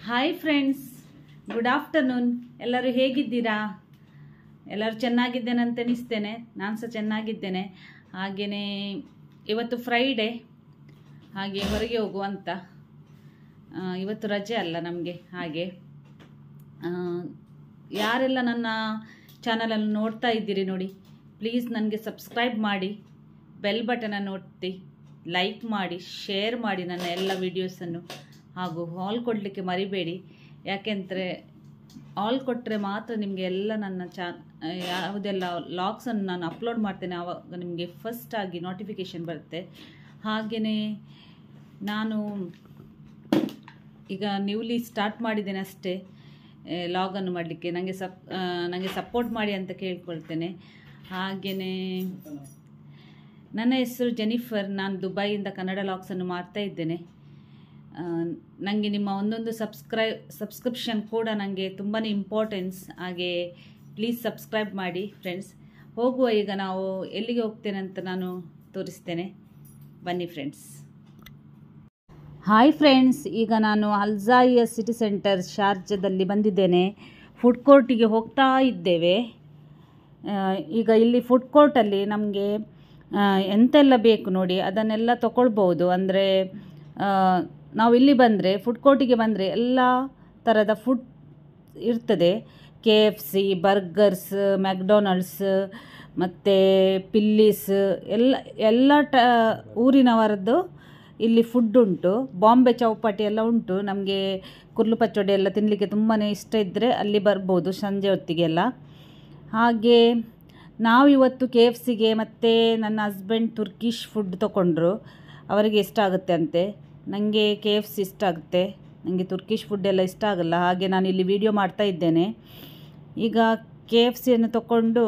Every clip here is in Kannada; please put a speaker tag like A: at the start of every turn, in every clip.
A: ಹಾಯ್ ಫ್ರೆಂಡ್ಸ್ ಗುಡ್ ಆಫ್ಟರ್ನೂನ್ ಎಲ್ಲರೂ ಹೇಗಿದ್ದೀರಾ ಎಲ್ಲರೂ ಚೆನ್ನಾಗಿದ್ದೇನೆ ಅಂತ ಎನಿಸ್ತೇನೆ ನಾನು ಸಹ ಚೆನ್ನಾಗಿದ್ದೇನೆ ಹಾಗೆಯೇ ಇವತ್ತು ಫ್ರೈಡೇ ಹಾಗೆ ಹೊರಗೆ ಹೋಗುವಂತ ಆ, ಇವತ್ತು ರಜೆ ಅಲ್ಲ ನಮಗೆ ಹಾಗೆ ಆ, ಯಾರೆಲ್ಲ ನನ್ನ ಚಾನಲನ್ನು ನೋಡ್ತಾ ಇದ್ದೀರಿ ನೋಡಿ ಪ್ಲೀಸ್ ನನಗೆ ಸಬ್ಸ್ಕ್ರೈಬ್ ಮಾಡಿ ಬೆಲ್ ಬಟನನ್ನು ಒತ್ತಿ ಲೈಕ್ ಮಾಡಿ ಶೇರ್ ಮಾಡಿ ನನ್ನ ಎಲ್ಲ ವೀಡಿಯೋಸನ್ನು ಹಾಗೂ ಹಾಲ್ ಕೊಡಲಿಕ್ಕೆ ಮರಿಬೇಡಿ ಯಾಕೆಂದರೆ ಆಲ್ ಕೊಟ್ಟರೆ ಮಾತ್ರ ನಿಮಗೆ ಎಲ್ಲ ನನ್ನ ಚಾ ಯಾವುದೆಲ್ಲ ಲಾಗ್ಸನ್ನು ನಾನು ಅಪ್ಲೋಡ್ ಮಾಡ್ತೇನೆ ಆವಾಗ ನಿಮಗೆ ಫಸ್ಟ್ ಆಗಿ ನೋಟಿಫಿಕೇಷನ್ ಬರುತ್ತೆ ಹಾಗೆಯೇ ನಾನು ಈಗ ನ್ಯೂಲಿ ಸ್ಟಾರ್ಟ್ ಮಾಡಿದ್ದೇನೆ ಅಷ್ಟೇ ಲಾಗನ್ನು ಮಾಡಲಿಕ್ಕೆ ನನಗೆ ಸಪ್ ನನಗೆ ಸಪೋರ್ಟ್ ಮಾಡಿ ಅಂತ ಕೇಳ್ಕೊಳ್ತೇನೆ ಹಾಗೆಯೇ ನನ್ನ ಹೆಸರು ಜೆನಿಫರ್ ನಾನು ದುಬೈಯಿಂದ ಕನ್ನಡ ಲಾಗ್ಸನ್ನು ಮಾಡ್ತಾ ಇದ್ದೇನೆ ನನಗೆ ನಿಮ್ಮ ಒಂದೊಂದು ಸಬ್ಸ್ಕ್ರೈ ಸಬ್ಸ್ಕ್ರಿಪ್ಷನ್ ಕೂಡ ನನಗೆ ತುಂಬಾ ಇಂಪಾರ್ಟೆನ್ಸ್ ಹಾಗೆ ಪ್ಲೀಸ್ ಸಬ್ಸ್ಕ್ರೈಬ್ ಮಾಡಿ ಫ್ರೆಂಡ್ಸ್ ಹೋಗುವ ಈಗ ನಾವು ಎಲ್ಲಿಗೆ ಹೋಗ್ತೇನೆ ಅಂತ ನಾನು ತೋರಿಸ್ತೇನೆ ಬನ್ನಿ ಫ್ರೆಂಡ್ಸ್ ಹಾಯ್ ಫ್ರೆಂಡ್ಸ್ ಈಗ ನಾನು ಅಲ್ಜಾಯಿಯ ಸಿಟಿ ಸೆಂಟರ್ ಶಾರ್ಜದಲ್ಲಿ ಬಂದಿದ್ದೇನೆ ಫುಡ್ ಕೋರ್ಟಿಗೆ ಹೋಗ್ತಾ ಇದ್ದೇವೆ ಆ, ಈಗ ಇಲ್ಲಿ ಫುಡ್ ಕೋರ್ಟಲ್ಲಿ ನಮಗೆ ಎಂತೆಲ್ಲ ಬೇಕು ನೋಡಿ ಅದನ್ನೆಲ್ಲ ತಗೊಳ್ಬೋದು ಅಂದರೆ ನಾವು ಇಲ್ಲಿ ಬಂದರೆ ಫುಡ್ ಕೋರ್ಟಿಗೆ ಬಂದರೆ ಎಲ್ಲ ಥರದ ಫುಡ್ ಇರ್ತದೆ K F C burgers McDonald's ಮತ್ತು ಪಿಲ್ಲೀಸ್ ಎಲ್ಲ ಎಲ್ಲ ಟ ಊರಿನವರದ್ದು ಇಲ್ಲಿ ಫುಡ್ ಉಂಟು ಬಾಂಬೆ ಚೌಪಾಟಿ ಎಲ್ಲ ಉಂಟು ನಮಗೆ ಕುರ್ಲು ಪಚ್ಚಡಿ ಎಲ್ಲ ತಿನ್ನಲಿಕ್ಕೆ ತುಂಬಾ ಇಷ್ಟ ಇದ್ದರೆ ಅಲ್ಲಿ ಬರ್ಬೋದು ಸಂಜೆ ಹೊತ್ತಿಗೆಲ್ಲ ಹಾಗೆ ನಾವು ಇವತ್ತು ಕೆ ಎಫ್ ಸಿಗೆ ಮತ್ತು ನನ್ನ ಹಸ್ಬೆಂಡ್ ತುರ್ಕಿಶ್ ಫುಡ್ ತೊಗೊಂಡ್ರು ಅವರಿಗೆ ಇಷ್ಟ ಆಗುತ್ತೆ ಅಂತೆ ನನಗೆ ಕೆ ಎಫ್ ಸಿ ಇಷ್ಟ ಆಗುತ್ತೆ ನನಗೆ ತುರ್ಕಿಶ್ ಫುಡ್ ಎಲ್ಲ ಇಷ್ಟ ಆಗಲ್ಲ ಹಾಗೆ ನಾನು ಇಲ್ಲಿ ವಿಡಿಯೋ ಮಾಡ್ತಾ ಇದ್ದೇನೆ ಈಗ ಕೆ ಎಫ್ ಸಿಯನ್ನು ತಗೊಂಡು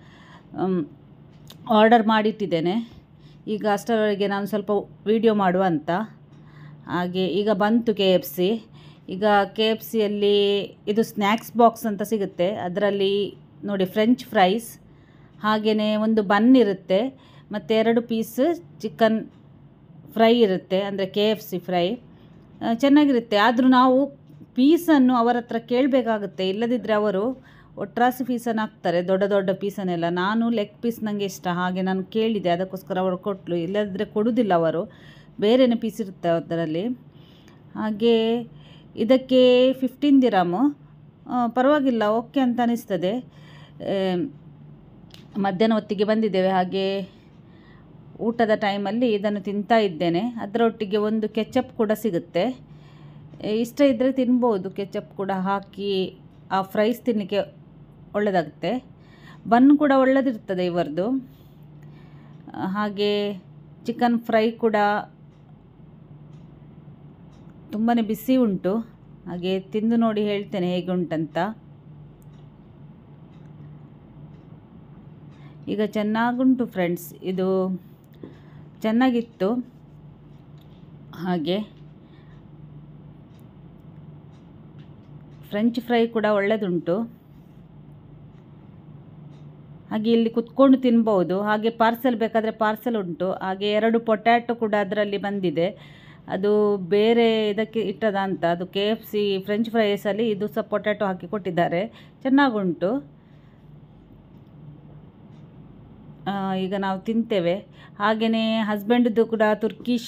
A: ಆರ್ಡರ್ ಮಾಡಿಟ್ಟಿದ್ದೇನೆ ಈಗ ಅಷ್ಟರವರೆಗೆ ನಾನು ಸ್ವಲ್ಪ ವಿಡಿಯೋ ಮಾಡುವ ಅಂತ ಹಾಗೆ ಈಗ ಬಂತು ಕೆ ಎಫ್ ಸಿ ಈಗ ಕೆ ಎಫ್ ಸಿಯಲ್ಲಿ ಇದು ಸ್ನ್ಯಾಕ್ಸ್ ಬಾಕ್ಸ್ ಅಂತ ಸಿಗುತ್ತೆ ಅದರಲ್ಲಿ ನೋಡಿ ಫ್ರೆಂಚ್ ಫ್ರೈಸ್ ಹಾಗೆಯೇ ಒಂದು ಬನ್ ಇರುತ್ತೆ ಮತ್ತು ಎರಡು ಪೀಸ್ ಚಿಕನ್ ಫ್ರೈ ಇರುತ್ತೆ ಅಂದರೆ ಕೆ ಎಫ್ ಸಿ ಫ್ರೈ ಆ, ಚೆನ್ನಾಗಿರುತ್ತೆ ಆದರೂ ನಾವು ಪೀಸನ್ನು ಅವರ ಹತ್ರ ಕೇಳಬೇಕಾಗುತ್ತೆ ಇಲ್ಲದಿದ್ದರೆ ಅವರು ಒಟ್ರಾಸಿ ಪೀಸನ್ನು ಹಾಕ್ತಾರೆ ದೊಡ್ಡ ದೊಡ್ಡ ಪೀಸನ್ನೆಲ್ಲ ನಾನು ಲೆಗ್ ಪೀಸ್ ನನಗೆ ಇಷ್ಟ ಹಾಗೆ ನಾನು ಕೇಳಿದೆ ಅದಕ್ಕೋಸ್ಕರ ಅವರು ಕೊಟ್ಟರು ಇಲ್ಲದಿದ್ದರೆ ಕೊಡೋದಿಲ್ಲ ಅವರು ಬೇರೆನೇ ಪೀಸ್ ಇರುತ್ತೆ ಅದರಲ್ಲಿ ಹಾಗೆ ಇದಕ್ಕೆ ಫಿಫ್ಟೀನ್ ದಿರಾಮು ಆ, ಪರವಾಗಿಲ್ಲ ಓಕೆ ಅಂತ ಅನಿಸ್ತದೆ ಆಮ್, ಮಧ್ಯಾಹ್ನ ಹೊತ್ತಿಗೆ ಬಂದಿದ್ದೇವೆ ಹಾಗೆ ಊಟದ ಟೈಮಲ್ಲಿ ಇದನ್ನು ತಿಂತಾ ಇದ್ದೇನೆ ಅದರೊಟ್ಟಿಗೆ ಒಂದು ಕೆಚಪ್ ಕೂಡ ಸಿಗುತ್ತೆ ಏ, ಇಷ್ಟ ಇದ್ದರೆ ತಿನ್ಬೋದು ಕೆಚಪ್ ಕೂಡ ಹಾಕಿ ಆ ಫ್ರೈಸ್ ತಿನ್ನಲಿಕ್ಕೆ ಒಳ್ಳೆಯದಾಗುತ್ತೆ ಬನ್ ಕೂಡ ಒಳ್ಳೆದಿರ್ತದೆ ಇವರದು ಆ, ಹಾಗೆ ಚಿಕನ್ ಫ್ರೈ ಕೂಡ ತುಂಬಾ ಬಿಸಿ ಉಂಟು ಹಾಗೆ ತಿಂದು ನೋಡಿ ಹೇಳ್ತೇನೆ ಹೇಗೆ ಉಂಟಂತ ಈಗ ಚೆನ್ನಾಗುಂಟು ಫ್ರೆಂಡ್ಸ್ ಇದು ಚೆನ್ನಾಗಿತ್ತು ಹಾಗೆ ಫ್ರೆಂಚ್ ಫ್ರೈ ಕೂಡ ಒಳ್ಳೆಯದುಂಟು ಹಾಗೆ ಇಲ್ಲಿ ಕುತ್ಕೊಂಡು ತಿನ್ಬೋದು ಹಾಗೆ ಪಾರ್ಸೆಲ್ ಬೇಕಾದರೆ ಪಾರ್ಸೆಲ್ ಉಂಟು ಹಾಗೆ ಎರಡು ಪೊಟ್ಯಾಟೊ ಕೂಡ ಅದರಲ್ಲಿ ಬಂದಿದೆ ಅದು ಬೇರೆ ಇದಕ್ಕೆ ಇಟ್ಟದ ಅಂತ ಅದು ಕೆ ಎಫ್ ಸಿ ಫ್ರೆಂಚ್ ಫ್ರೈಸಲ್ಲಿ ಇದು ಸಹ ಪೊಟ್ಯಾಟೊ ಹಾಕಿ ಕೊಟ್ಟಿದ್ದಾರೆ ಚೆನ್ನಾಗುಂಟು ಆ, ಈಗ ನಾವು ತಿಂತೇವೆ ಹಾಗೆಯೇ ಹಸ್ಬೆಂಡ್ದು ಕೂಡ ತುರ್ಕಿಶ್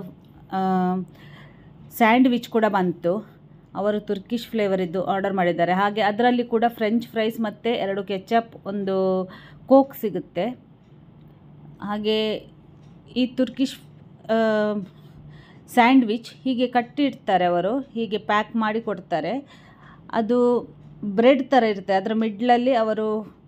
A: ಸ್ಯಾಂಡ್ವಿಚ್ ಕೂಡ ಬಂತು ಅವರು ತುರ್ಕಿಶ್ ಫ್ಲೇವರಿದ್ದು ಆರ್ಡರ್ ಮಾಡಿದ್ದಾರೆ ಹಾಗೆ ಅದರಲ್ಲಿ ಕೂಡ ಫ್ರೆಂಚ್ ಫ್ರೈಸ್ ಮತ್ತು ಎರಡು ಕೆಚಪ್ ಒಂದು ಕೋಕ್ ಸಿಗುತ್ತೆ ಹಾಗೆ ಈ ತುರ್ಕಿಶ್ ಸ್ಯಾಂಡ್ವಿಚ್ ಹೀಗೆ ಕಟ್ಟಿಡ್ತಾರೆ ಅವರು ಹೀಗೆ ಪ್ಯಾಕ್ ಮಾಡಿ ಕೊಡ್ತಾರೆ ಅದು ಬ್ರೆಡ್ ಥರ ಇರುತ್ತೆ ಅದರ ಮಿಡ್ಲಲ್ಲಿ ಅವರು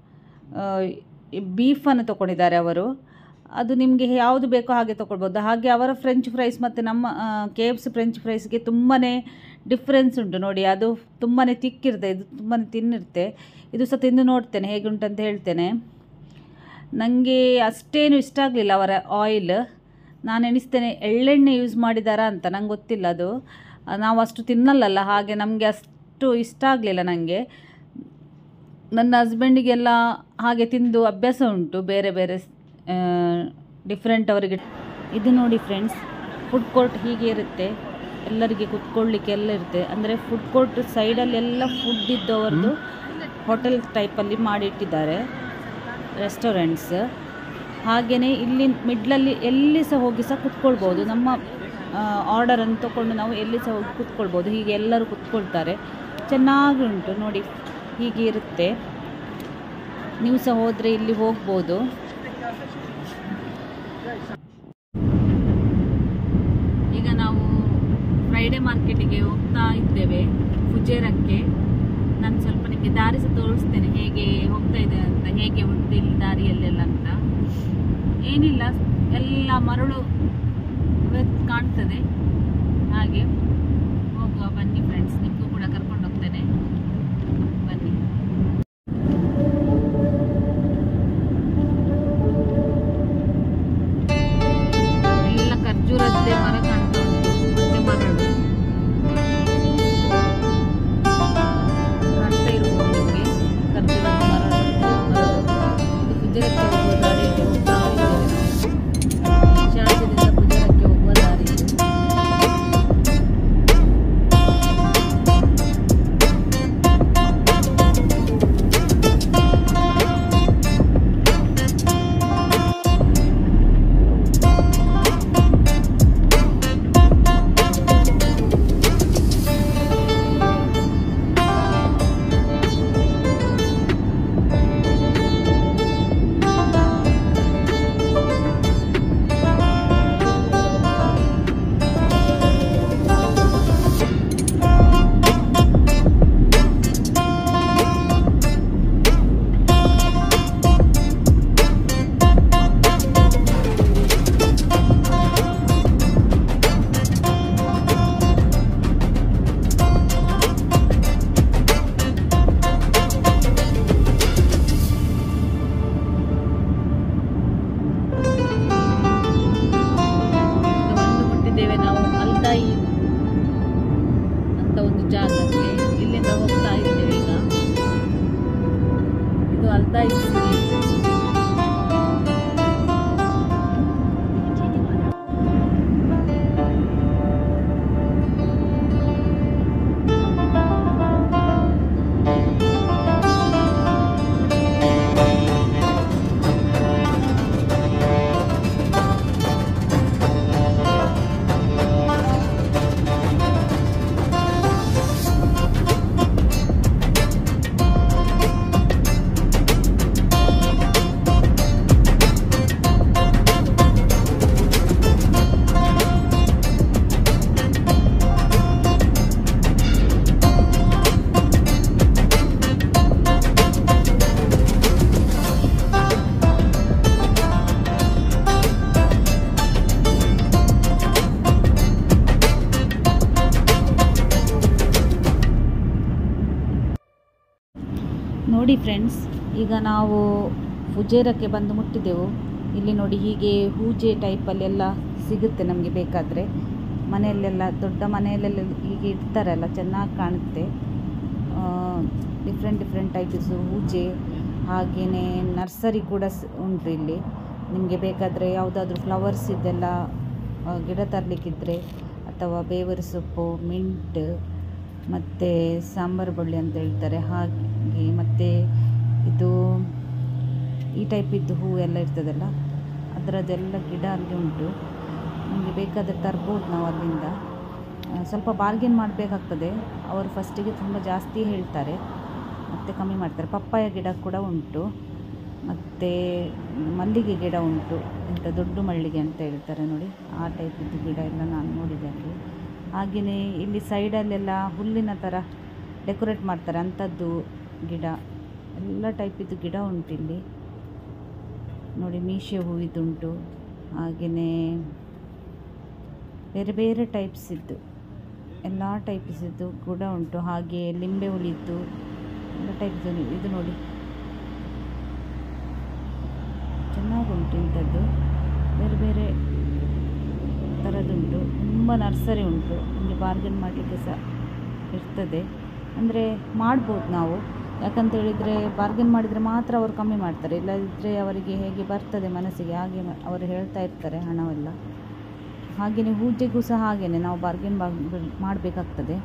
A: ಬೀಫನ್ನು ತೊಗೊಂಡಿದ್ದಾರೆ ಅವರು ಅದು ನಿಮಗೆ ಯಾವುದು ಬೇಕೋ ಹಾಗೆ ತೊಗೊಳ್ಬೋದು ಹಾಗೆ ಅವರ ಫ್ರೆಂಚ್ ಫ್ರೈಸ್ ಮತ್ತು ನಮ್ಮ ಕೆ ಎಫ್ ಸಿ ಫ್ರೆಂಚ್ ಫ್ರೈಸ್ಗೆ ತುಂಬಾ ಡಿಫ್ರೆನ್ಸ್ ಉಂಟು ನೋಡಿ ಅದು ತುಂಬಾ ತಿಕ್ಕಿರುತ್ತೆ ಇದು ತುಂಬಾ ತಿನ್ನಿರುತ್ತೆ ಇದು ಸಹ ತಿಂದು ನೋಡ್ತೇನೆ ಹೇಗೆ ಉಂಟಂತ ಹೇಳ್ತೇನೆ ನನಗೆ ಅಷ್ಟೇನು ಇಷ್ಟ ಆಗಲಿಲ್ಲ ಅವರ ಆಯಿಲ್ ನಾನು ಎಣಿಸ್ತೇನೆ ಎಳ್ಳೆಣ್ಣೆ ಯೂಸ್ ಮಾಡಿದಾರಾ ಅಂತ ನಂಗೆ ಗೊತ್ತಿಲ್ಲ ಅದು ಆ, ನಾವು ಅಷ್ಟು ತಿನ್ನಲ್ಲಲ್ಲ ಹಾಗೆ ನಮಗೆ ಅಷ್ಟು ಇಷ್ಟ ಆಗಲಿಲ್ಲ ನನಗೆ ನನ್ನ ಹಸ್ಬೆಂಡಿಗೆಲ್ಲ ಹಾಗೆ ತಿಂದು ಅಭ್ಯಾಸ ಉಂಟು ಬೇರೆ ಬೇರೆ ಡಿಫ್ರೆಂಟ್ ಅವರಿಗೆ ಇದು ನೋಡಿ ಫ್ರೆಂಡ್ಸ್ ಫುಡ್ ಕೋರ್ಟ್ ಹೀಗೆ ಇರುತ್ತೆ ಎಲ್ಲರಿಗೆ ಕುತ್ಕೊಳ್ಳಿಕ್ಕೆ ಎಲ್ಲ ಇರುತ್ತೆ ಅಂದರೆ ಫುಡ್ ಕೋರ್ಟ್ ಸೈಡಲ್ಲಿ ಎಲ್ಲ ಫುಡ್ ಇದ್ದವರದ್ದು ಹೋಟೆಲ್ ಟೈಪಲ್ಲಿ ಮಾಡಿಟ್ಟಿದ್ದಾರೆ ರೆಸ್ಟೋರೆಂಟ್ಸ್ ಹಾಗೆಯೇ ಇಲ್ಲಿ ಮಿಡ್ಲಲ್ಲಿ ಎಲ್ಲಿ ಸಹ ಹೋಗಿ ಸಹ ಕುತ್ಕೊಳ್ಬೋದು ನಮ್ಮ ಆರ್ಡರನ್ನು ತಗೊಂಡು ನಾವು ಎಲ್ಲಿ ಸಹ ಹೋಗಿ ಕುತ್ಕೊಳ್ಬೋದು ಹೀಗೆ ಎಲ್ಲರೂ ಕುತ್ಕೊಳ್ತಾರೆ ಚೆನ್ನಾಗಿ ಉಂಟು ನೋಡಿ ಹೀಗೆ ಇರುತ್ತೆ ನೀವು ಸಹ ಹೋದರೆ ಇಲ್ಲಿ ಹೋಗ್ಬೋದು ಈಗ ನಾವು ಫ್ರೈಡೆ ಮಾರ್ಕೆಟಿಗೆ ಹೋಗ್ತಾ ಇದ್ದೇವೆ ಫುಜೇರಕ್ಕೆ ನಾನು ಸ್ವಲ್ಪ ನಿಮಗೆ ದಾರಿ ಸಹ ತೋರಿಸ್ತೇನೆ ಹೇಗೆ ಹೋಗ್ತಾ ಇದೆ ಅಂತ ಹೇಗೆ ಉಂಟು ಇಲ್ಲಿ ದಾರಿಯಲ್ಲೆಲ್ಲ ಅಂತ ಏನಿಲ್ಲ ಎಲ್ಲ ಮರಳು ವೆ- ಕಾಣ್ತದೆ ಹಾಗೆ ಹೋಗುವ ಬನ್ನಿ ಫ್ರೆಂಡ್ಸ್ ನಿಮಗೂ ಕೂಡ ಕರ್ಕೊಂಡು ಹೋಗ್ತೇನೆ ಬನ್ನಿ ಎಲ್ಲ ಖರ್ಜೂರದ್ದೇ ಮರ ಕಾಣ್ತಾ ಉಂಟು ಮತ್ತೆ ಮರಳು ಕಾಣ್ತಾ ಇರ್ಬೋದು ನಿಮಗೆ ಖರ್ಜೂರದ ಮರಳು ಮರಳು ಇದು ಕುಜರಕ್ಕೆ ಹೋಗುವ ದಾರಿಯಲ್ಲಿ ಹೋಗ್ತಾ ಇದ್ದೇವೆ ನಾವು. ಶಾರದದಿಂದ ಕುಜರಕ್ಕೆ ಹೋಗುವ ದಾರಿ ಇದು ಈಗ ಬಂದು ಮುಟ್ಟಿದ್ದೇವೆ ನಾವು ಅಲ್ತಾಯಿ ಅಂತ ಒಂದು ಜಾಗಕ್ಕೆ ಇಲ್ಲಿಂದ ಹೋಗ್ತಾ ಇದ್ದೇವೆ ಈಗ ಇದು ಅಲ್ತಾಯಿ ಸಿಟಿ. ನೋಡಿ ಫ್ರೆಂಡ್ಸ್ ಈಗ ನಾವು ಫುಜೇರಕ್ಕೆ ಬಂದು ಮುಟ್ಟಿದ್ದೆವು ಇಲ್ಲಿ ನೋಡಿ ಹೀಗೆ ಹೂಜೆ ಟೈಪಲ್ಲೆಲ್ಲ ಸಿಗುತ್ತೆ ನಮಗೆ ಬೇಕಾದರೆ ಮನೆಯಲ್ಲೆಲ್ಲ ದೊಡ್ಡ ಮನೆಯಲ್ಲೆಲ್ಲ ಹೀಗೆ ಇಡ್ತಾರಲ್ಲ ಚೆನ್ನಾಗಿ ಕಾಣುತ್ತೆ ಡಿಫ್ರೆಂಟ್ ಡಿಫ್ರೆಂಟ್ ಟೈಪ್ಸು ಹೂಜೆ ಹಾಗೆಯೇ ನರ್ಸರಿ ಕೂಡ ಸ್- ಉಂಟು ಇಲ್ಲಿ ನಿಮಗೆ ಬೇಕಾದರೆ ಯಾವುದಾದ್ರೂ ಫ್ಲವರ್ಸ್ ಇದೆಲ್ಲ ಆ, ಗಿಡ ತರಲಿಕ್ಕಿದ್ರೆ ಅಥವಾ ಬೇವರ ಸೊಪ್ಪು ಮಿಂಟ್ ಮತ್ತು ಸಾಂಬಾರು ಬಳ್ಳಿ ಅಂತ ಹೇಳ್ತಾರೆ ಹಾಗೆ ಮತ್ತು ಇದು ಈ ಟೈಪಿದ್ದು ಹೂ ಎಲ್ಲ ಇರ್ತದಲ್ಲ ಅದರದ್ದೆಲ್ಲ ಗಿಡ ಅಲ್ಲಿ ಉಂಟು ನಮಗೆ ಬೇಕಾದರೆ ತರ್ಬೋದು ನಾವು ಅಲ್ಲಿಂದ ಆ, ಸ್ವಲ್ಪ ಬಾರ್ಗೇನ್ ಮಾಡಬೇಕಾಗ್ತದೆ ಅವರು ಫಸ್ಟಿಗೆ ತುಂಬ ಜಾಸ್ತಿ ಹೇಳ್ತಾರೆ ಮತ್ತು ಕಮ್ಮಿ ಮಾಡ್ತಾರೆ ಪಪ್ಪಾಯ ಗಿಡ ಕೂಡ ಉಂಟು ಮತ್ತು ಮಲ್ಲಿಗೆ ಗಿಡ ಉಂಟು ಎಂಥ ದೊಡ್ಡ ಮಲ್ಲಿಗೆ ಅಂತ ಹೇಳ್ತಾರೆ ನೋಡಿ ಆ ಟೈಪಿದ್ದು ಗಿಡ ಎಲ್ಲ ನಾನು ನೋಡಿದೆ ಅಲ್ಲಿ ಹಾಗೆಯೇ ಇಲ್ಲಿ ಸೈಡಲ್ಲೆಲ್ಲ ಹುಲ್ಲಿನ ಥರ ಡೆಕೋರೇಟ್ ಮಾಡ್ತಾರೆ ಅಂಥದ್ದು ಗಿಡ ಎಲ್ಲ ಟೈಪಿದ್ದು ಗಿಡ ಉಂಟು ಇಲ್ಲಿ ನೋಡಿ ಮೀಶೆ ಹೂವಿದುಂಟು ಹಾಗೆಯೇ ಬೇರೆ ಬೇರೆ ಟೈಪ್ಸ್ ಇದ್ದು ಎಲ್ಲ ಟೈಪ್ಸ್ ಇದ್ದು ಕೂಡ ಉಂಟು ಹಾಗೆ ಲಿಂಬೆ ಹುಲಿದ್ದು ಎಲ್ಲ ಟೈಪ್ಸ್ ಇದು ನೋಡಿ ಚೆನ್ನಾಗುಂಟು ಇಂಥದ್ದು ಬೇರೆ ಬೇರೆ ಥರದ್ದುಂಟು ತುಂಬ ನರ್ಸರಿ ಉಂಟು ನಿಮಗೆ ಬಾರ್ಗೇನ್ ಮಾಡಲಿಕ್ಕೆ ಸಹ ಇರ್ತದೆ ಅಂದರೆ ಮಾಡ್ಬೋದು ನಾವು ಯಾಕಂತ ಹೇಳಿದರೆ ಬಾರ್ಗೇನ್ ಮಾಡಿದರೆ ಮಾತ್ರ ಅವರು ಕಮ್ಮಿ ಮಾಡ್ತಾರೆ ಇಲ್ಲದಿದ್ದರೆ ಅವರಿಗೆ ಹೇಗೆ ಬರ್ತದೆ ಮನಸ್ಸಿಗೆ ಹಾಗೆ ಮ- ಅವರು ಹೇಳ್ತಾ ಇರ್ತಾರೆ ಹಣವೆಲ್ಲ ಹಾಗೆಯೇ ಪೂಜೆಗೂ ಸಹ ಹಾಗೆಯೇ ನಾವು ಬಾರ್ಗೇನ್ ಮಾಡಬೇಕಾಗ್ತದೆ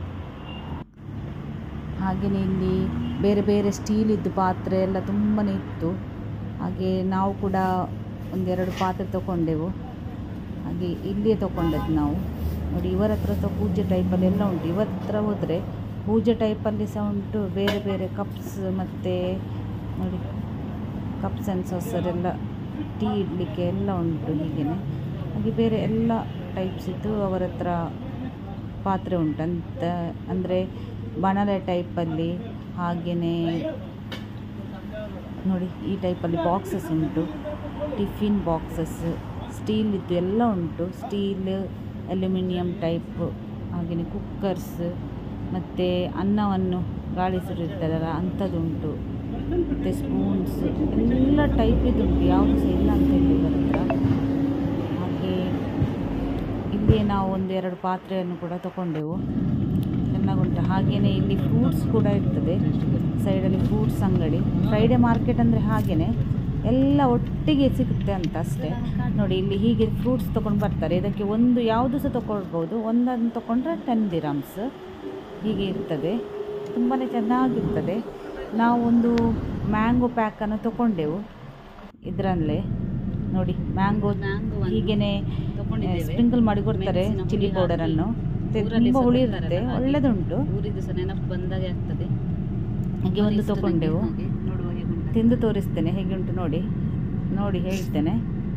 A: ಹಾಗೆಯೇ ಇಲ್ಲಿ ಬೇರೆ ಬೇರೆ ಸ್ಟೀಲಿದ್ದು ಪಾತ್ರೆ ಎಲ್ಲ ತುಂಬಾ ಇತ್ತು ಹಾಗೆ ನಾವು ಕೂಡ ಒಂದೆರಡು ಪಾತ್ರೆ ತಗೊಂಡೆವು ಹಾಗೆ ಇಲ್ಲಿಯೇ ತಗೊಂಡದ್ದು ನಾವು ನೋಡಿ ಇವರ ಹತ್ರ ಸಹ ಪೂಜೆ ಟೈಪಲ್ಲಿ ಎಲ್ಲ ಉಂಟು ಇವರ ಹತ್ರ ಹೋದರೆ ಪೂಜೆ ಟೈಪಲ್ಲಿ ಸಹ ಉಂಟು ಬೇರೆ ಬೇರೆ ಕಪ್ಸ್ ಮತ್ತು ನೋಡಿ ಕಪ್ಸ್ ಆ್ಯಂಡ್ ಸಾಸರ್ ಎಲ್ಲ ಟೀ ಇಡಲಿಕ್ಕೆ ಎಲ್ಲ ಉಂಟು ಹೀಗೆಯೇ ಹಾಗೆ ಬೇರೆ ಎಲ್ಲ ಟೈಪ್ಸ್ ಇದ್ದು ಅವರ ಹತ್ರ ಪಾತ್ರೆ ಉಂಟು ಅಂತ ಅಂದರೆ ಬಣಲೆ ಟೈಪಲ್ಲಿ ಹಾಗೆಯೇ ನೋಡಿ ಈ ಟೈಪಲ್ಲಿ ಬಾಕ್ಸಸ್ ಉಂಟು ಟಿಫಿನ್ ಬಾಕ್ಸಸ್ ಸ್ಟೀಲಿದ್ದು ಎಲ್ಲ ಉಂಟು ಸ್ಟೀಲ್ ಅಲ್ಯೂಮಿನಿಯಂ ಟೈಪ್ ಹಾಗೆಯೇ ಕುಕ್ಕರ್ಸ್ ಮತ್ತು ಅನ್ನವನ್ನು ಗಾಳಿಸಿರುತ್ತದಲ್ಲ ಅಂಥದ್ದುಂಟು ಮತ್ತು ಸ್ಪೂನ್ಸ್ ಎಲ್ಲ ಟೈಪಿದ್ದು ಉಂಟು ಯಾವುದು ಸಹ ಇಲ್ಲ ಅಂತ ಹೇಳಿ ಇವರ ಹತ್ರ ಹಾಗೆ ಇಲ್ಲಿಯೇ ನಾವು ಒಂದೆರಡು ಪಾತ್ರೆಯನ್ನು ಕೂಡ ತಗೊಂಡೆವು ಚೆನ್ನಾಗುಂಟು ಹಾಗೆಯೇ ಇಲ್ಲಿ ಫ್ರೂಟ್ಸ್ ಕೂಡ ಇರ್ತದೆ ಸೈಡಲ್ಲಿ ಫ್ರೂಟ್ಸ್ ಅಂಗಡಿ ಫ್ರೈಡೆ ಮಾರ್ಕೆಟ್ ಅಂದರೆ ಹಾಗೆಯೇ ಎಲ್ಲ ಒಟ್ಟಿಗೆ ಸಿಗುತ್ತೆ ಅಂತ ಅಷ್ಟೇ ನೋಡಿ ಇಲ್ಲಿ ಹೀಗೆ ಫ್ರೂಟ್ಸ್ ತೊಗೊಂಡು ಬರ್ತಾರೆ ಇದಕ್ಕೆ ಒಂದು ಯಾವುದು ಸಹ ತೊಗೊಳ್ಬೋದು ಒಂದನ್ನು ತೊಗೊಂಡ್ರೆ ಟೆನ್ ದಿರಾಮ್ಸ್ ಹೀಗೆ ಇರ್ತದೆ ತುಂಬಾ ಚೆನ್ನಾಗಿರ್ತದೆ ನಾವು ಒಂದು ಮ್ಯಾಂಗೋ ಪ್ಯಾಕನ್ನು ತೊಗೊಂಡೆವು ಇದರಲ್ಲೇ ನೋಡಿ ಮ್ಯಾಂಗೋ ಹೀಗೇನೆ ಸ್ಪ್ರಿಂಕಲ್ ಮಾಡಿ ಕೊಡ್ತಾರೆ ಚಿಲ್ಲಿ ಪೌಡರನ್ನು ತುಂಬ ಹುಳಿ ಇರುತ್ತೆ ಒಳ್ಳೆದುಂಟು
B: ಊರಿದ್ದು ಸಹ ನೆನಪು ಬಂದಾಗೆ ಆಗ್ತದೆ
A: ಹಾಗೆ ಒಂದು ತಗೊಂಡೆವು
B: ಹಾಗೆ ನೋಡುವ ಹೇಗೆ ಉಂಟು.
A: ತಿಂದು ತೋರಿಸ್ತೇನೆ ಹೇಗೆ ಉಂಟು ನೋಡಿ ನೋಡಿ ಹೇಳ್ತೇನೆ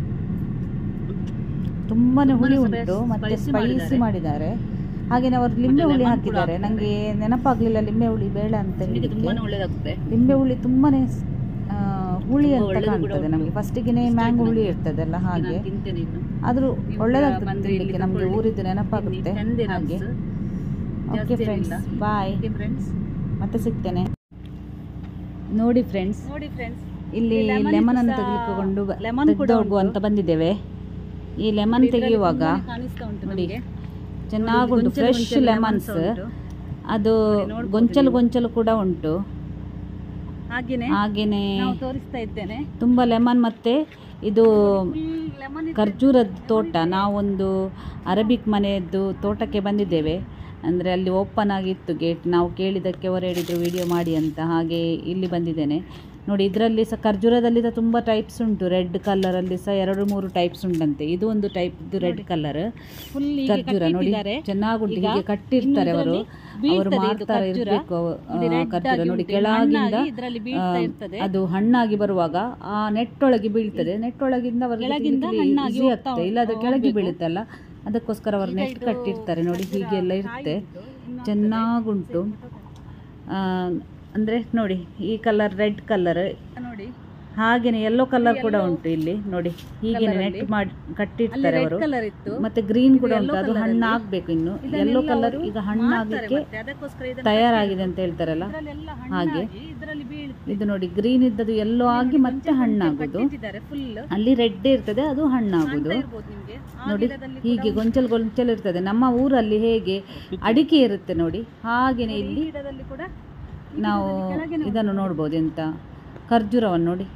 A: ತುಂಬಾನೇ ಹುಳಿ
B: ತುಂಬಾನೇ
A: ಉಂಟು
B: spicy
A: ಮತ್ತೆ
B: ಮಾಡಿದ್ದಾರೆ.
A: ಸ್ಪೈಸಿ ಮಾಡಿದ್ದಾರೆ ಹಾಗೇನೆ ಅವರು ಲಿಂಬೆ
B: ಮತ್ತೆ
A: ಹುಳಿ
B: lemon ಕೂಡ
A: ಹಾಕಿದ್ದಾರೆ
B: ಹಾಕ್ತಾರೆ.
A: ನನಗೆ ನೆನಪಾಗ್ಲಿಲ್ಲ ಲಿಂಬೆ ಹುಳಿ ಬೇಡ ಅಂತ
B: ತಿಂಡಿಗೆ
A: ಹೇಳಿಕ್ಕೆ.
B: ತುಂಬಾನೇ ಒಳ್ಳೇದಾಗ್ತದೆ
A: ಲಿಂಬೆ ಹುಳಿ ತುಂಬಾನೇ ಆ, ಹುಳಿ
B: ತುಂಬಾ
A: ಅಂತ
B: ಒಳ್ಳೆದು ಕೂಡ
A: ಕಾಣ್ತದೆ
B: ಉಂಟು.
A: ನಮಗೆ ಫಸ್ಟಿಗೆನೆ
B: ಇಷ್ಟ
A: ಮ್ಯಾಂಗೋ
B: ಆಯ್ತು
A: ಹುಳಿ
B: ನಂಗೆ.
A: ಇರ್ತದಲ್ಲ ಹಾಗೆ
B: ನಾನು ತಿಂತೇನೆ ಇನ್ನು
A: ಆದ್ರೂ
B: ನೀವು
A: ಒಳ್ಳೇದಾಗ್ತದೆ
B: ಬಂದ್ರೆ ಇಲ್ಲಿ
A: ತಿನ್ಲಿಕ್ಕೆ ನಮಗೆ
B: ತಗೊಳ್ಳಿ.
A: ಊರಿದ್ದು ನೆನಪಾಗುತ್ತೆ
B: ಇಲ್ಲಿ 10 dirhams.
A: ಹಾಗೆ ಓಕೆ
B: ಜಾಸ್ತಿ
A: ಫ್ರೆಂಡ್ಸ್
B: ಏನಿಲ್ಲ.
A: ಬಾಯ್
B: ಓಕೆ ಫ್ರೆಂಡ್ಸ್
A: ಮತ್ತೆ ಸಿಗ್ತೇನೆ ನೋಡಿ ಫ್ರೆಂಡ್ಸ್
B: ನೋಡಿ ಫ್ರೆಂಡ್ಸ್
A: ಇಲ್ಲಿ
B: ಇಲ್ಲಿ lemon
A: ಲೆಮನ್ ಅನ್ನು
B: ಸಹ-
A: ತೆಗೆದುಕೊಂಡು
B: lemon ಕೂಡ
A: ಹೋಗುವ
B: ಉಂಟು.
A: ಅಂತ ಬಂದಿದ್ದೇವೆ ಈ ಲೆಮನ್ ತೆಗೆಯುವಾಗ
B: ಕಾಣಿಸ್ತಾ ಉಂಟು
A: ನೋಡಿ.
B: ನಮಗೆ
A: ಚೆನ್ನಾಗುಂಟು
B: ಗೊಂಚಲು
A: ಫ್ರೆಶ್
B: ಗೊಂಚಲು
A: ಲೆಮನ್ಸ್
B: lemons ಉಂಟು.
A: ಅದು
B: ನೋಡಿ, ನೋಡ್ಬೋದು
A: ಗೊಂಚಲು
B: ನೀವು.
A: ಗೊಂಚಲು ಕೂಡ ಉಂಟು
B: ಹಾಗೇನೆ
A: ಹಾಗೇನೆ
B: ನಾವು ತೋರಿಸ್ತಾ ಇದ್ದೇನೆ
A: ತುಂಬಾ ಲೆಮನ್ ಮತ್ತೆ ಇದು
B: ಲೆಮನ್
A: ಖರ್ಜೂರದ ತೋಟ ನಾವೊಂದು ಅರಬಿಕ್ ಮನೆಯದ್ದು ತೋಟಕ್ಕೆ ಬಂದಿದ್ದೇವೆ ಅಂದರೆ ಅಲ್ಲಿ ಓಪನ್ ಆಗಿತ್ತು ಗೇಟ್ ನಾವು ಕೇಳಿದ್ದಕ್ಕೆ ಅವರು ಹೇಳಿದರು ವಿಡಿಯೋ ಮಾಡಿ ಅಂತ ಹಾಗೆ ಇಲ್ಲಿ ಬಂದಿದ್ದೇನೆ ನೋಡಿ ಇದರಲ್ಲಿ ಸಹ ಖರ್ಜೂರದಲ್ಲಿ ಸಹ ತುಂಬ ಟೈಪ್ಸ್ ಉಂಟು ರೆಡ್ ಕಲರಲ್ಲಿ ಸಹ ಎರಡು ಮೂರು ಟೈಪ್ಸ್ ಉಂಟಂತೆ ಇದು ಒಂದು ಟೈಪ್ ಇದು ರೆಡ್ ಕಲರ್
B: ಫುಲ್
A: ಖರ್ಜೂರ ನೋಡಿ ಚೆನ್ನಾಗುಂಟು
B: ಈಗ
A: ಹೀಗೆ ಕಟ್ಟಿರ್ತಾರೆ ಅವರು ಅವರು
B: ಬೀಳ್ತದೆ ಇದು
A: ಮಾಡ್ತಾರೆ
B: ಖರ್ಜೂರ.
A: ಇರ್ಬೇಕು
B: ನೋಡಿ, red
A: ಖರ್ಜೂರ
B: ಆಗಿ
A: ನೋಡಿ
B: ಉಂಟು.
A: ಕೆಳಗಿಂದ
B: ಹಣ್ಣಾಗಿ ಇದ್ರಲ್ಲಿ ಬೀಳ್ತಾ
A: ಆ,
B: ಇರ್ತದೆ.
A: ಅದು ಹಣ್ಣಾಗಿ ಬರುವಾಗ ಆ ನೆಟ್ಟೊಳಗೆ ಬೀಳ್ತದೆ ನೆಟ್ಟೊಳಗಿಂದ ಅವರಿಗೆ
B: ಕೆಳಗಿಂದ
A: ತಿನ್ಲಿಕ್ಕೆ
B: ಹಣ್ಣಾಗಿ
A: easy
B: ಹೋಗ್ತಾ
A: ಆಗ್ತದೆ ಇಲ್ಲಾದ್ರೆ ಕೆಳಗೆ
B: ಹೋಗ್ಬೇಕು.
A: ಬೀಳುತ್ತಲ್ಲ ಅದಕ್ಕೋಸ್ಕರ ಅವರು
B: ಈಗ
A: ನೆಟ್
B: ಇದು
A: ಕಟ್ಟಿರ್ತಾರೆ ನೋಡಿ
B: ಖರ್ಜೂರ
A: ಹೀಗೆಲ್ಲ
B: ಕಾಯಿ
A: ಇರುತ್ತೆ
B: ಉಂಟು. ಇನ್ನು
A: ಚೆನ್ನಾಗುಂಟು ಆ, ಅಂದ್ರೆ ನೋಡಿ ಈ ಕಲರ್ ರೆಡ್ ಕಲರ್
B: ನೋಡಿ
A: ಹಾಗೇನೆ ಯೆಲ್ಲೋ ಕಲರ್ ಕೂಡ ಉಂಟು ಇಲ್ಲಿ ನೋಡಿ ಹೀಗೆ
B: Colour
A: ನೆಟ್
B: ಅಲ್ಲಿ.
A: ಮಾಡಿ
B: ಅಲ್ಲಿ
A: ಕಟ್ಟಿರ್ತಾರೆ
B: ರೆಡ್
A: ಅವರು
B: ಕಲರ್ ಇತ್ತು
A: ಮತ್ತೆ ಗ್ರೀನ್ ಕೂಡ
B: ಇದು
A: ಉಂಟು
B: yellow
A: ಅದು
B: colour
A: ಹಣ್ಣು
B: ಅಲ್ಲಿ.
A: ಆಗ್ಬೇಕು ಇನ್ನು
B: ಇದನ್ನೆಲ್ಲ
A: ಯೆಲ್ಲೋ ಕಲರ್
B: ಅವರು
A: ಈಗ
B: ಮಾಡ್ತಾರೆ
A: ಹಣ್ಣಾಗ್ಲಿಕ್ಕೆ
B: ಮತ್ತೆ. ಅದಕ್ಕೋಸ್ಕರ ಇದನ್ನ
A: ತಯಾರಾಗಿದೆ ಅಂತ ಹೇಳ್ತಾರಲ್ಲ
B: ಇದ್ರಲ್ಲೆಲ್ಲ
A: ಹಾಗೆ.
B: ಹಣ್ಣಾಗಿ ಇದ್ರಲ್ಲಿ ಬೀಳುತ್ತೆ
A: ಇದು ನೋಡಿ ಗ್ರೀನ್ ಇದ್ದದ್ದು ಎಲ್ಲೋ ಆಗಿ ಮತ್ತೆ ಹಣ್ಣಾಗುದು
B: ಫುಲ್
A: ಅಲ್ಲಿ ರೆಡ್ ಇರ್ತದೆ ಅದು ಹಣ್ಣಾಗುದು
B: ಇರ್ಬೋದು ನಿಮ್ಗೆ ಆ
A: ನೋಡಿ
B: ಗಿಡದಲ್ಲಿ
A: ಹೀಗೆ ಗೊಂಚಲು ಗೊಂಚಲು ಇರ್ತದೆ ನಮ್ಮ ಊರಲ್ಲಿ ಹೇಗೆ ಅಡಿಕೆ ಇರುತ್ತೆ ನೋಡಿ ಹಾಗೇನೆ
B: ಈ
A: ಇಲ್ಲಿ
B: ಗಿಡದಲ್ಲಿ ಕೂಡ
A: ನಾವು ಇದನ್ನು ನೋಡ್ಬೋದು ಎಂತ ಖರ್ಜೂರವನ್ನು ನೋಡಿ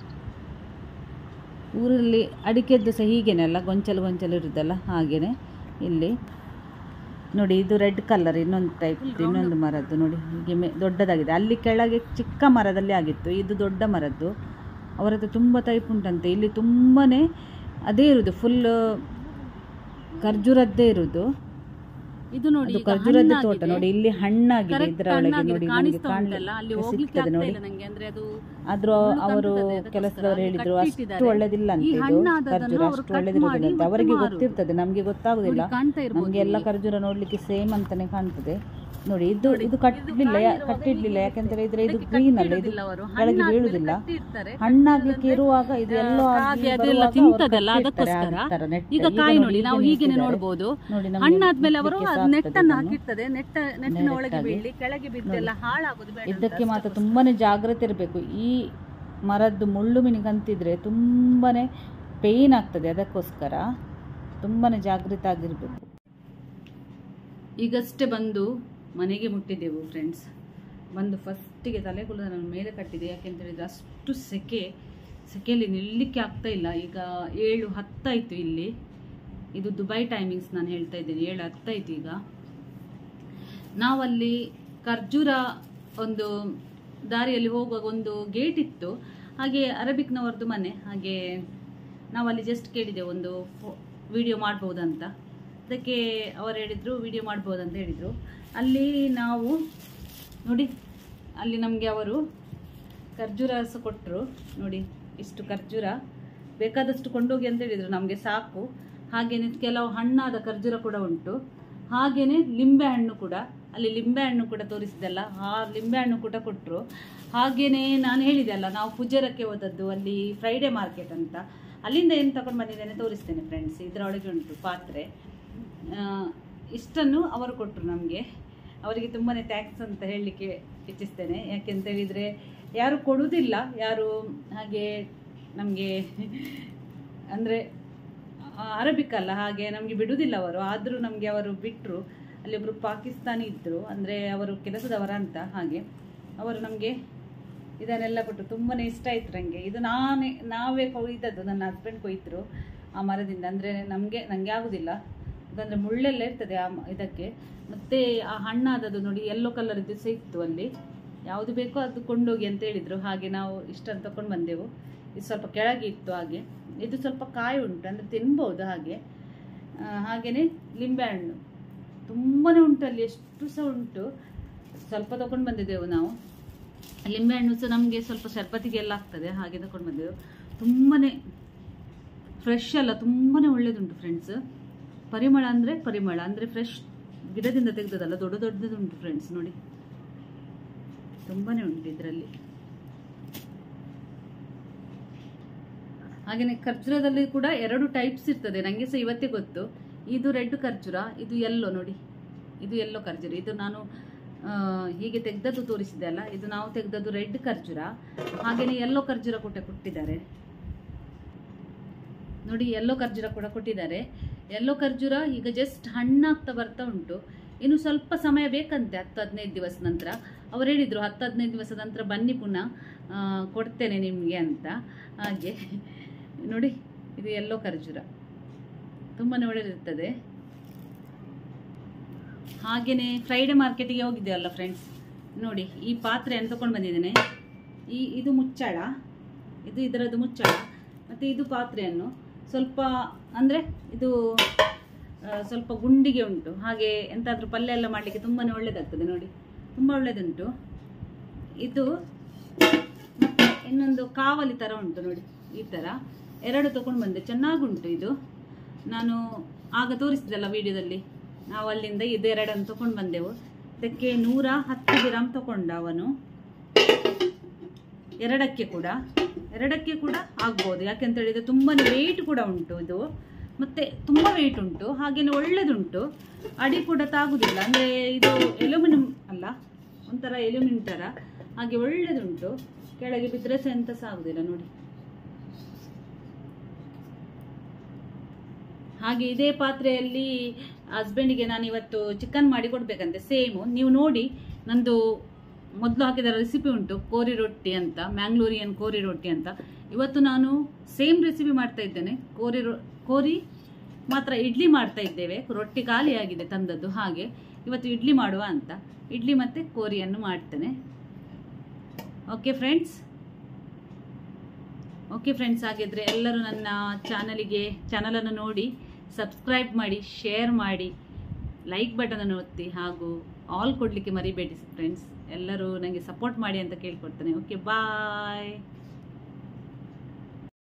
A: ಊರಲ್ಲಿ ಅಡಿಕೆದ್ದು ಸಹ ಹೀಗೇನೆ ಅಲ್ಲ ಗೊಂಚಲು ಗೊಂಚಲು ಇರುತ್ತಲ್ಲ ಹಾಗೇನೆ ಇಲ್ಲಿ ನೋಡಿ ಇದು ರೆಡ್ ಕಲರ್ ಇನ್ನೊಂದು ಟೈಪ್ ಇನ್ನೊಂದು ಮರದ್ದು ನೋಡಿ ಹೀಗೆ ಮೇ ದೊಡ್ಡದಾಗಿದೆ ಅಲ್ಲಿ ಕೆಳಗೆ ಚಿಕ್ಕ ಮರದಲ್ಲಿ ಆಗಿತ್ತು ಇದು ದೊಡ್ಡ ಮರದ್ದು ಅವರದ್ದು ತುಂಬ ಟೈಪ್ ಉಂಟಂತೆ ಇಲ್ಲಿ ತುಂಬಾ ಅದೇ ಇರುವುದು ಫುಲ್ ಖರ್ಜೂರದ್ದೇ ಇರುವುದು
B: ಇದು ನೋಡಿ
A: ಅದು
B: ಈಗ
A: ಖರ್ಜೂರದ ತೋಟ
B: ಹಣ್ಣಾಗಿದೆ.
A: ನೋಡಿ ಇಲ್ಲಿ ಹಣ್ಣಾಗಿದೆ
B: Correct
A: ಇದರ ಒಳಗೆ
B: ಹಣ್ಣಾಗಿದೆ.
A: ನೋಡಿ ನಮಗೆ
B: ಕಾಣಿಸ್ತಾ ಉಂಟಲ್ಲ ಅಲ್ಲಿ
A: ಕಾಣಲಿಕ್ಕೆ
B: ಹೋಗ್ಲಿಕ್ಕೆ
A: ಸಿಗ್ತದೆ
B: ಆಗ್ತಾ
A: ನೋಡಿ
B: ಇಲ್ಲ ನಂಗೆ ಅಂದ್ರೆ ಅದು
A: ಆದ್ರೂ
B: ಮುಳ್ಳು
A: ಅವರು
B: ಕಾಣ್ತದೆ, ಅದಕ್ಕೋಸ್ಕರ
A: ಕೆಲಸದವರು
B: ಅಲ್ಲಿ
A: ಹೇಳಿದ್ರು ಅಷ್ಟು
B: ಕಟ್ಟಿಟ್ಟಿದ್ದಾರೆ.
A: ಒಳ್ಳೇದಿಲ್ಲ ಅಂತ
B: ಈ
A: ಇದು
B: ಹಣ್ಣಾದದನ್ನು
A: ಖರ್ಜೂರ
B: ಅವರು
A: ಅಷ್ಟು
B: cut
A: ಒಳ್ಳೇದಿರುವುದಿಲ್ಲ
B: ಮಾಡಿ
A: ಅಂತ
B: ಮತ್ತೆ
A: ಅವರಿಗೆ
B: ಮಾರುದು.
A: ಗೊತ್ತಿರ್ತದೆ ನಮಗೆ ಗೊತ್ತಾಗುದಿಲ್ಲ
B: ನೋಡಿ, ಕಾಣ್ತಾ ಇರ್ಬೋದು
A: ನಮ್ಗೆ ಎಲ್ಲ
B: ನಿಮಗೆ.
A: ಖರ್ಜೂರ ನೋಡ್ಲಿಕ್ಕೆ ಸೇಮ್ ಅಂತಾನೆ ಕಾಣ್ತದೆ ನೋಡಿ ಇದು
B: ನೋಡಿ,
A: ಇದು ಕಟ್ಟಲಿಲ್ಲ
B: ಕಾಯಿ
A: ಯಾ-
B: ಇರುವಾಗ
A: ಕಟ್ಟಿಡ್ಲಿಲ್ಲ
B: ಹೀಗೆ
A: ಯಾಕೆಂದ್ರೆ ಇದ್ರೆ ಇದು
B: ಇದಕ್ಕೆ
A: ಗ್ರೀನ್ ಅಲ್ಲ ಇದು
B: ಕಟ್ಟಿಡುವುದಿಲ್ಲ ಅವರು.
A: ಕೆಳಗೆ
B: ಹಣ್ಣಾದ್ಮೇಲೆ
A: ಬೀಳುದಿಲ್ಲ
B: ಕಟ್ಟಿರ್ತಾರೆ.
A: ಹಣ್ಣಾಗ್ಲಿಕ್ಕೆ ಇರುವಾಗ ಇದು
B: ಆ,
A: ಎಲ್ಲೋ ಆಗಿ
B: ಕಾಗೆ ಅದೆಲ್ಲ
A: ಬರುವಾಗ ಅವರು
B: ತಿಂತದಲ್ಲ
A: ಕಟ್ಟಿರ್ತಾರೆ ಆ
B: ಅದಕ್ಕೋಸ್ಕರ
A: ಥರ ನೆಟ್ಟು.
B: ಈಗ
A: ಈಗ
B: ಕಾಯಿ
A: ನೋಡಿ,
B: ನೋಡಿ ನಾವು
A: ಹೀಗೆ
B: ಹೀಗೆನೆ
A: ನಿಲ್ಸಿದ್ದಾರೆ.
B: ನೋಡ್ಬೋದು
A: ನೋಡಿ, ನಮ್ಗೆ
B: ಹಣ್ಣಾದ್ಮೇಲೆ ಅವರು
A: ಮುಟ್ಲಿಕ್ಕೆ
B: ಅದು
A: ಸಾಗ್ತದೆ
B: ನೆಟ್ಟನ್ನು
A: ಇದನ್ನು.
B: ಹಾಕಿರ್ತದೆ ನೆಟ್ಟ ನೆಟ್ಟಿನ ಒಳಗೆ
A: Direct ಆಗಿ.
B: ಬೀಳಿ ಕೆಳಗೆ ಬಿದ್ದೆಲ್ಲ ಹಾಳಾಗೋದು ಬೇಡ ಅಂತ
A: ಇದಕ್ಕೆ ಮಾತ್ರ
B: ಅಷ್ಟಕ್ಕೋಸ್ಕರ.
A: ತುಂಬಾನೇ ಜಾಗ್ರತೆ ಇರಬೇಕು ಈ ಮರದ್ದು ಮುಳ್ಳು ಮಿನಿಗಂತಿದ್ರೆ ತುಂಬಾನೇ ಪೇಯ್ನ್ ಆಗ್ತದೆ ಅದಕ್ಕೋಸ್ಕರ ತುಂಬಾನೇ ಜಾಗೃತ ಆಗಿರ್ಬೇಕು ಈಗಷ್ಟೇ ಬಂದು ಮನೆಗೆ ಮುಟ್ಟಿದ್ದೆವು ಫ್ರೆಂಡ್ಸ್ ಬಂದು ಫಸ್ಟಿಗೆ ತಲೆ ಕೂಡ ನಾನು ಮೇಲೆ ಕಟ್ಟಿದೆ ಯಾಕೆಂತ ಹೇಳಿದ್ರೆ ಅಷ್ಟು ಸೆಕೆ ಸೆಕೆಯಲ್ಲಿ ನಿಲ್ಲಲಿಕ್ಕೆ ಆಗ್ತಾ ಇಲ್ಲ ಈಗ ಏಳು ಹತ್ತಾಯಿತು ಇಲ್ಲಿ ಇದು ದುಬೈ ಟೈಮಿಂಗ್ಸ್ ನಾನು ಹೇಳ್ತಾ ಇದ್ದೀನಿ ಏಳು ಹತ್ತಾಯ್ತು ಈಗ ನಾವಲ್ಲಿ ಖರ್ಜೂರ ಒಂದು ದಾರಿಯಲ್ಲಿ ಹೋಗುವಾಗ ಒಂದು ಗೇಟ್ ಇತ್ತು ಹಾಗೆ ಅರಬಿಕ್ನವರದ್ದು ಮನೆ ಹಾಗೆ ನಾವಲ್ಲಿ ಜಸ್ಟ್ ಕೇಳಿದೆ ಒಂದು ವಿಡಿಯೋ ಮಾಡ್ಬೋದಂತ ಅದಕ್ಕೆ ಅವರು ಹೇಳಿದರು ವಿಡಿಯೋ ಮಾಡ್ಬೋದಂತ ಹೇಳಿದರು ಅಲ್ಲಿ ನಾವು ನೋಡಿ ಅಲ್ಲಿ ನಮಗೆ ಅವರು ಖರ್ಜೂರ ಸಹ ಕೊಟ್ಟರು ನೋಡಿ ಇಷ್ಟು ಖರ್ಜೂರ ಬೇಕಾದಷ್ಟು ಕೊಂಡೋಗಿ ಅಂತ ಹೇಳಿದರು ನಮಗೆ ಸಾಕು ಹಾಗೆಯೇ ಕೆಲವು ಹಣ್ಣಾದ ಖರ್ಜೂರ ಕೂಡ ಉಂಟು ಹಾಗೆಯೇ ಲಿಂಬೆ ಹಣ್ಣು ಕೂಡ ಅಲ್ಲಿ ಲಿಂಬೆ ಹಣ್ಣು ಕೂಡ ತೋರಿಸಿದಲ್ಲ ಆ ಲಿಂಬೆ ಹಣ್ಣು ಕೂಡ ಕೊಟ್ಟರು ಹಾಗೆಯೇ ನಾನು ಹೇಳಿದೆ ಅಲ್ಲ ನಾವು ಪೂಜಾರಕ್ಕೆ ಹೋದದ್ದು ಅಲ್ಲಿ ಫ್ರೈಡೇ ಮಾರ್ಕೆಟ್ ಅಂತ ಅಲ್ಲಿಂದ ಏನು ತಗೊಂಡು ಬಂದಿದ್ದೇನೆ ತೋರಿಸ್ತೇನೆ ಫ್ರೆಂಡ್ಸ್ ಇದರೊಳಗೆ ಉಂಟು ಪಾತ್ರೆ ಆ, ಇಷ್ಟನ್ನು ಅವರು ಕೊಟ್ಟರು ನಮಗೆ ಅವರಿಗೆ ತುಂಬಾ ಥ್ಯಾಂಕ್ಸ್ ಅಂತ ಹೇಳಲಿಕ್ಕೆ ಇಚ್ಛಿಸ್ತೇನೆ ಯಾಕೆಂತ ಹೇಳಿದರೆ ಯಾರು ಕೊಡುವುದಿಲ್ಲ ಯಾರು ಹಾಗೆ ನಮಗೆ ಅಂದರೆ ಅರಬಿಕ್ ಅಲ್ಲ ಹಾಗೆ ನಮಗೆ ಬಿಡುವುದಿಲ್ಲ ಅವರು ಆದರೂ ನಮಗೆ ಅವರು ಬಿಟ್ಟರು ಅಲ್ಲಿ ಒಬ್ಬರು ಪಾಕಿಸ್ತಾನಿ ಇದ್ದರು ಅಂದರೆ ಅವರು ಕೆಲಸದವರ ಅಂತ ಹಾಗೆ ಅವರು ನಮಗೆ ಇದನ್ನೆಲ್ಲ ಕೊಟ್ಟು ತುಂಬಾ ಇಷ್ಟ ಆಯ್ತು ನನಗೆ ಇದು ನಾನೇ ನಾವೇ ಕೊಯ್ದದ್ದು ನನ್ನ ಹಸ್ಬೆಂಡ್ ಕೊಯ್ತರು ಆ ಮರದಿಂದ ಅಂದರೆ ನಮಗೆ ನನಗೆ ಆಗೋದಿಲ್ಲ ಅದಂದರೆ ಮುಳ್ಳೆಲ್ಲ ಇರ್ತದೆ ಆ ಮ- ಇದಕ್ಕೆ ಮತ್ತು ಆ ಹಣ್ಣಾದದ್ದು ನೋಡಿ ಯೆಲ್ಲೋ ಕಲರ್ದು ಸಹ ಇತ್ತು ಅಲ್ಲಿ ಯಾವುದು ಬೇಕೋ ಅದು ಕೊಂಡೋಗಿ ಅಂತ ಹೇಳಿದರು ಹಾಗೆ ನಾವು ಇಷ್ಟನ್ನು ತಗೊಂಡು ಬಂದೆವು ಇದು ಸ್ವಲ್ಪ ಕೆಳಗೆ ಇತ್ತು ಹಾಗೆ ಇದು ಸ್ವಲ್ಪ ಕಾಯಿ ಉಂಟು ಅಂದರೆ ತಿನ್ಬೋದು ಹಾಗೆ ಆ, ಹಾಗೆಯೇ ಲಿಂಬೆಹಣ್ಣು ತುಂಬಾ ಉಂಟು ಅಲ್ಲಿ ಎಷ್ಟು ಸಹ ಉಂಟು ಸ್ವಲ್ಪ ತಗೊಂಡು ಬಂದಿದ್ದೆವು ನಾವು ಲಿಂಬೆಹಣ್ಣು ಸಹ ನಮಗೆ ಸ್ವಲ್ಪ ಶರ್ಬತ್ತಿಗೆಲ್ಲ ಆಗ್ತದೆ ಹಾಗೆ ತಗೊಂಡು ಬಂದೆವು ತುಂಬಾ ಫ್ರೆಶ್ ಅಲ್ಲ ತುಂಬಾ ಒಳ್ಳೇದುಂಟು ಫ್ರೆಂಡ್ಸ್ ಪರಿಮಳ ಅಂದರೆ ಪರಿಮಳ ಅಂದರೆ ಫ್ರೆಶ್ ಗಿಡದಿಂದ ತೆಗೆದದಲ್ಲ ದೊಡ್ಡ ದೊಡ್ಡದುಂಟು ಫ್ರೆಂಡ್ಸ್ ನೋಡಿ ತುಂಬಾ ಉಂಟು ಇದರಲ್ಲಿ ಹಾಗೆಯೇ ಖರ್ಜೂರದಲ್ಲಿ ಕೂಡ ಎರಡು ಟೈಪ್ಸ್ ಇರ್ತದೆ ನನಗೆ ಸಹ ಇವತ್ತೇ ಗೊತ್ತು ಇದು ರೆಡ್ ಖರ್ಜೂರ ಇದು ಎಲ್ಲೋ ನೋಡಿ ಇದು ಎಲ್ಲೋ ಖರ್ಜೂರ ಇದು ನಾನು ಆ, ಹೀಗೆ ತೆಗೆದದ್ದು ತೋರಿಸಿದೆ ಅಲ್ಲ ಇದು ನಾವು ತೆಗೆದದ್ದು ರೆಡ್ ಖರ್ಜೂರ ಹಾಗೆಯೇ ಎಲ್ಲೋ ಖರ್ಜೂರ ಕೂಡ ಕೊಟ್ಟಿದ್ದಾರೆ ನೋಡಿ ಎಲ್ಲೋ ಖರ್ಜೂರ ಕೂಡ ಕೊಟ್ಟಿದ್ದಾರೆ ಎಲ್ಲೋ ಖರ್ಜೂರ ಈಗ ಜಸ್ಟ್ ಹಣ್ಣಾಗ್ತಾ ಬರ್ತಾ ಉಂಟು ಇನ್ನು ಸ್ವಲ್ಪ ಸಮಯ ಬೇಕಂತೆ ಹತ್ತು ಹದಿನೈದು ದಿವಸ ನಂತರ ಅವ್ರು ಹೇಳಿದರು ಹತ್ತು ಹದಿನೈದು ದಿವಸದ ನಂತರ ಬನ್ನಿ ಪುನಃ ಆ, ಕೊಡ್ತೇನೆ ನಿಮಗೆ ಅಂತ ಹಾಗೆ ನೋಡಿ ಇದು ಎಲ್ಲೋ ಖರ್ಜೂರ ತುಂಬಾ ಒಳ್ಳೆದಿರ್ತದೆ ಹಾಗೆಯೇ ಫ್ರೈಡೆ ಮಾರ್ಕೆಟಿಗೆ ಹೋಗಿದ್ದೇವಲ್ಲ ಫ್ರೆಂಡ್ಸ್ ನೋಡಿ ಈ ಪಾತ್ರೆಯನ್ನು ತಗೊಂಡು ಬಂದಿದ್ದೇನೆ ಈ ಇದು ಮುಚ್ಚಳ ಇದು ಇದರದ್ದು ಮುಚ್ಚಳ ಮತ್ತು ಇದು ಪಾತ್ರೆಯನ್ನು ಸ್ವಲ್ಪ ಅಂದರೆ ಇದು ಆ, ಸ್ವಲ್ಪ ಗುಂಡಿಗೆ ಉಂಟು ಹಾಗೆ ಎಂತಾದರೂ ಪಲ್ಯ ಎಲ್ಲ ಮಾಡಲಿಕ್ಕೆ ತುಂಬಾ ಒಳ್ಳೆಯದಾಗ್ತದೆ ನೋಡಿ ತುಂಬ ಒಳ್ಳೆಯದುಂಟು ಇದು ಮತ್ತೆ ಇನ್ನೊಂದು ಕಾವಲಿ ಥರ ಉಂಟು ನೋಡಿ ಈ ಥರ ಎರಡು ತಗೊಂಡು ಬಂದೆ ಚೆನ್ನಾಗುಂಟು ಇದು ನಾನು ಆಗ ತೋರಿಸಿದಲ್ಲ ವಿಡಿಯೋದಲ್ಲಿ ನಾವು ಅಲ್ಲಿಂದ ಇದೆರಡನ್ನು ತಗೊಂಡು ಬಂದೆವು ಇದಕ್ಕೆ ನೂರ ಹತ್ತು ಗ್ರಾಮ್ ತಗೊಂಡ ಅವನು ಎರಡಕ್ಕೆ ಕೂಡ ಎರಡಕ್ಕೆ ಕೂಡ ಆಗ್ಬೋದು ಯಾಕೆಂತ ಹೇಳಿದ್ರೆ ತುಂಬಾ ವೆಯ್ಟ್ ಕೂಡ ಉಂಟು ಇದು ಮತ್ತೆ ತುಂಬ ವೆಯ್ಟ್ ಉಂಟು ಹಾಗೇನೆ ಒಳ್ಳೇದುಂಟು ಅಡಿ ಕೂಡ ತಾಗುದಿಲ್ಲ ಅಂದರೆ ಇದು ಎಲ್ಯೂಮಿನಿಯಂ ಅಲ್ಲ ಒಂಥರ ಎಲ್ಯೂಮಿನಿಯಂ ಥರ ಹಾಗೆ ಒಳ್ಳೇದುಂಟು ಕೆಳಗೆ ಬಿದ್ದರೆ ಸಹ ಎಂತ ಸಹ ಆಗುದಿಲ್ಲ ನೋಡಿ ಹಾಗೆ ಇದೇ ಪಾತ್ರೆಯಲ್ಲಿ ಹಸ್ಬೆಂಡಿಗೆ ನಾನು ಇವತ್ತು ಚಿಕನ್ ಮಾಡಿ ಕೊಡ್ಬೇಕಂತೆ ಸೇಮು ನೀವು ನೋಡಿ ನಂದು ಮೊದಲು ಹಾಕಿದ ರೆಸಿಪಿ ಉಂಟು ಕೋರಿ ರೊಟ್ಟಿ ಅಂತ ಮ್ಯಾಂಗ್ಳೂರಿಯನ್ ಕೋರಿ ರೊಟ್ಟಿ ಅಂತ ಇವತ್ತು ನಾನು ಸೇಮ್ ರೆಸಿಪಿ ಮಾಡ್ತಾ ಇದ್ದೇನೆ ಕೋರಿ ರೊ ಕೋರಿ ಮಾತ್ರ ಇಡ್ಲಿ ಮಾಡ್ತಾ ಇದ್ದೇವೆ ರೊಟ್ಟಿ ಖಾಲಿಯಾಗಿದೆ ತಂದದ್ದು ಹಾಗೆ ಇವತ್ತು ಇಡ್ಲಿ ಮಾಡುವ ಅಂತ ಇಡ್ಲಿ ಮತ್ತು ಕೋರಿಯನ್ನು ಮಾಡ್ತೇನೆ ಓಕೆ ಫ್ರೆಂಡ್ಸ್ ಓಕೆ ಫ್ರೆಂಡ್ಸ್ ಹಾಗಿದ್ರೆ ಎಲ್ಲರೂ ನನ್ನ ಚಾನಲಿಗೆ ಚಾನಲನ್ನು ನೋಡಿ ಸಬ್ಸ್ಕ್ರೈಬ್ ಮಾಡಿ ಶೇರ್ ಮಾಡಿ ಲೈಕ್ ಬಟನನ್ನು ಒತ್ತಿ ಹಾಗೂ ಆಲ್ ಕೊಡಲಿಕ್ಕೆ ಮರಿಬೇಡಿ ಫ್ರೆಂಡ್ಸ್ ಎಲ್ಲರೂ ನನಗೆ ಸಪೋರ್ಟ್ ಮಾಡಿ ಅಂತ ಕೇಳ್ಕೊಡ್ತೇನೆ ಓಕೆ ಬಾಯ್